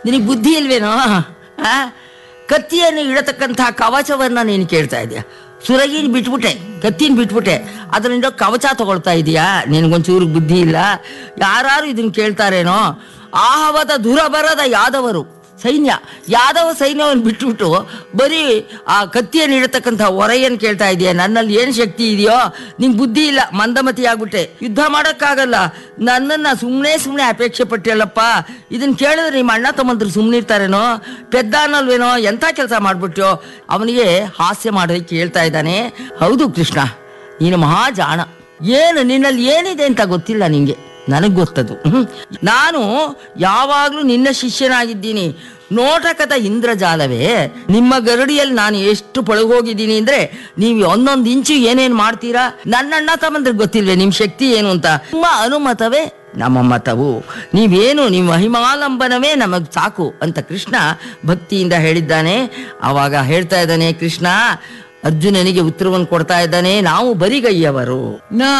ನಿನಗೆ ಬುದ್ಧಿ ಇಲ್ವೇನೋ ಆ? ಕತ್ತಿಯನ್ನು ಇಡತಕ್ಕಂತಹ ಕವಚವನ್ನ ನೀನು ಕೇಳ್ತಾ ಇದೆಯಾ ಸುರಗಿನ ಬಿಟ್ಬಿಟ್ಟೆ ಕತ್ತಿನ ಬಿಟ್ಬಿಟ್ಟೆ ಅದರಿಂದ ಕವಚ ತಗೊಳ್ತಾ ಇದೀಯಾ ನಿನಗೊಂಚೂರು ಬುದ್ಧಿ ಇಲ್ಲ ಯಾರು ಇದನ್ನ ಕೇಳ್ತಾರೇನೋ ಆಹವದ ದುರಬರದ ಯಾದವರು ಸೈನ್ಯ ಯಾದವ ಸೈನ್ಯವನ್ನು ಬಿಟ್ಬಿಟ್ಟು ಬರೀ ಆ ಕತ್ತಿಯನ್ನು ಇಡತಕ್ಕಂಥ ಹೊರೆಯನ್ನು ಕೇಳ್ತಾ ಇದೆಯಾ ನನ್ನಲ್ಲಿ ಏನು ಶಕ್ತಿ ಇದೆಯೋ ನಿಂಗೆ ಬುದ್ಧಿ ಇಲ್ಲ ಮಂದಮತಿ ಆಗ್ಬಿಟ್ಟೆ ಯುದ್ಧ ಮಾಡೋಕ್ಕಾಗಲ್ಲ ನನ್ನನ್ನು ಸುಮ್ಮನೆ ಸುಮ್ಮನೆ ಅಪೇಕ್ಷೆ ಪಟ್ಟಿಯಲ್ಲಪ್ಪ ಇದನ್ನ ಕೇಳಿದ್ರೆ ನಿಮ್ಮ ಅಣ್ಣ ತಮ್ಮಂದ್ರು ಸುಮ್ಮನೆ ಇರ್ತಾರೇನೋ ಪೆದ್ದ ಅನ್ನಲ್ವೇನೋ ಎಂಥ ಕೆಲಸ ಮಾಡ್ಬಿಟ್ಯೋ ಅವನಿಗೆ ಹಾಸ್ಯ ಮಾಡೋದಕ್ಕೆ ಕೇಳ್ತಾ ಇದ್ದಾನೆ ಹೌದು ಕೃಷ್ಣ ನೀನು ಮಹಾ ಜಾಣ ಏನು ನಿನ್ನಲ್ಲಿ ಏನಿದೆ ಅಂತ ಗೊತ್ತಿಲ್ಲ ನಿಂಗೆ ನನಗೆ ಗೊತ್ತದು ಹ್ಮ್. ನಾನು ಯಾವಾಗಲೂ ನಿನ್ನ ಶಿಷ್ಯನಾಗಿದ್ದೀನಿ ನೋಟಕದ ಇಂದ್ರಜಾಲವೇ ನಿಮ್ಮ ಗರಡಿಯಲ್ಲಿ ನಾನು ಎಷ್ಟು ಪಳಗೋಗಿದ್ದೀನಿ ಅಂದ್ರೆ ನೀವು ಒಂದೊಂದು ಇಂಚು ಏನೇನು ಮಾಡ್ತೀರಾ ನನ್ನ ಅಣ್ಣ ತಮ್ಮಂದ್ರಿಗೆ ಗೊತ್ತಿಲ್ವೇ ನಿಮ್ಮ ಶಕ್ತಿ ಏನು ಅಂತ ನಿಮ್ಮ ಅನುಮತವೇ ನಮ್ಮ ಮತವು ನೀವೇನು ನಿಮ್ಮ ಮಹಿಮಾಲಂಬನವೇ ನಮಗ್ ಸಾಕು ಅಂತ ಕೃಷ್ಣ ಭಕ್ತಿಯಿಂದ ಹೇಳಿದ್ದಾನೆ ಆವಾಗ ಹೇಳ್ತಾ ಇದ್ದಾನೆ ಕೃಷ್ಣ ಅರ್ಜುನನಿಗೆ ಉತ್ತರವನ್ನು ಕೊಡ್ತಾ ಇದ್ದಾನೆ ನಾವು ಬರಿಗೈಯವರು ನ